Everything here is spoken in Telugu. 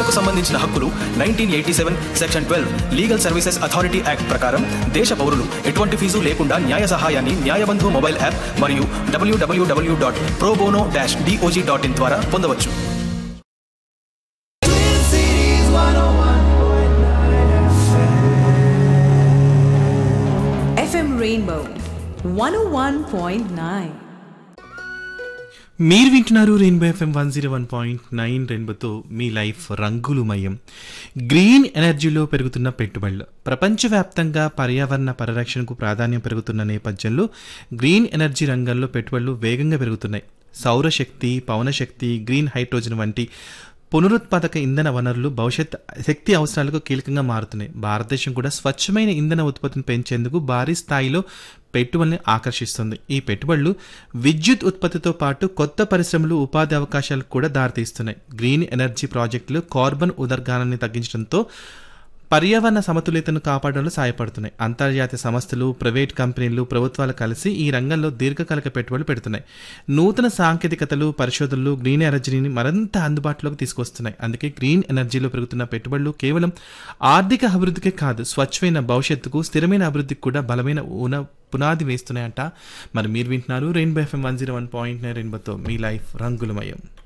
రైతులకు సంబంధించిన హక్కులు nineteen eighty seven section twelve legal services authority act ప్రకారం దేశ పౌరులు ఎటువంటి ఫీజు లేకుండా న్యాయ సహాయాన్ని న్యాయబంధు మొబైల్ యాప్ మరియు డబ్ల్యూడబ్ల్యూడబ్ల్యూ dot probono dash DOJ dot in ద్వారా పొందవచ్చు FM Rainbow 101.9. మీరు వింటున్నారు Rainbow FM one zero one point nine రెయిన్బోతో మీ లైఫ్ రంగులుమయం గ్రీన్ ఎనర్జీలో పెరుగుతున్న పెట్టుబడులు ప్రపంచవ్యాప్తంగా పర్యావరణ పరిరక్షణకు ప్రాధాన్యం పెరుగుతున్న నేపథ్యంలో గ్రీన్ ఎనర్జీ రంగంలో పెట్టుబడులు వేగంగా పెరుగుతున్నాయి సౌరశక్తి పవనశక్తి గ్రీన్ హైడ్రోజన్ వంటి పునరుత్పాదక ఇంధన వనరులు భవిష్యత్ శక్తి అవసరాలకు కీలకంగా మారుతున్నాయి భారతదేశం కూడా స్వచ్ఛమైన ఇంధన ఉత్పత్తిని పెంచేందుకు భారీ స్థాయిలో పెట్టుబడుల్ని ఆకర్షిస్తుంది ఈ పెట్టుబడులు విద్యుత్ ఉత్పత్తితో పాటు కొత్త పరిశ్రమలు ఉపాధి అవకాశాలకు కూడా దారితీస్తున్నాయి గ్రీన్ ఎనర్జీ ప్రాజెక్టులు కార్బన్ ఉదర్గానాన్ని తగ్గించడంతో పర్యావరణ సమతుల్యతను కాపాడడంలో సహాయపడుతున్నాయి అంతర్జాతీయ సంస్థలు ప్రైవేట్ కంపెనీలు ప్రభుత్వాలు కలిసి ఈ రంగంలో దీర్ఘకాలిక పెట్టుబడులు పెడుతున్నాయి నూతన సాంకేతికతలు పరిశోధనలు గ్రీన్ ఎనర్జీని మరింత అందుబాటులోకి తీసుకొస్తున్నాయి అందుకే గ్రీన్ ఎనర్జీలో పెరుగుతున్న పెట్టుబడులు కేవలం ఆర్థిక అభివృద్ధికే కాదు స్వచ్ఛమైన భవిష్యత్తుకు స్థిరమైన అభివృద్ధికి కూడా బలమైన ఉన పునాది వేస్తున్నాయంట మరి మీరు వింటున్నారు Rainbow FM one zero one point nine రెయిన్బోతో మీ లైఫ్ రంగులమయం